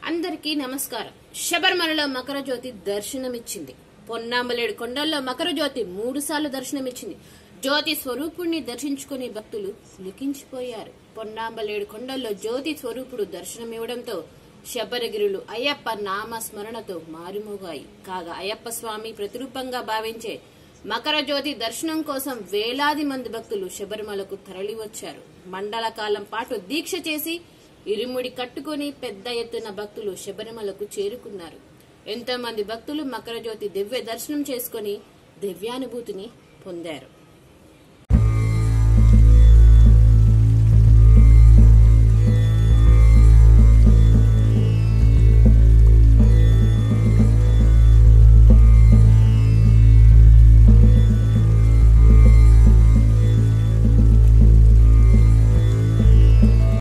అందరికీ నమస్కారం శబరిమలలో మకర జ్యోతి దర్శనమిచ్చింది పొన్నాంబలేడు కొండల్లో మకర జ్యోతి మూడు సార్లు దర్శనమిచ్చింది జ్యోతి స్వరూపుణ్ణి దర్శించుకుని భక్తులు లిఖించిపోయారు పొన్నాంబలేడు కొండల్లో జ్యోతి స్వరూపుడు దర్శనమివ్వడంతో శబరగిరులు అయ్యప్ప నామ స్మరణతో మారుమోగాయి కాగా అయ్యప్ప స్వామి ప్రతిరూపంగా భావించే మకర జ్యోతి దర్శనం కోసం వేలాది మంది భక్తులు శబరిమలకు తరలివచ్చారు మండల కాలం పాటు దీక్ష చేసి ఇరుముడి కట్టుకుని పెద్ద ఎత్తున భక్తులు శబరిమలకు చేరుకున్నారు ఎంతో మంది భక్తులు మకర జ్యోతి దివ్య దర్శనం చేసుకుని దివ్యానుభూతిని పొందారు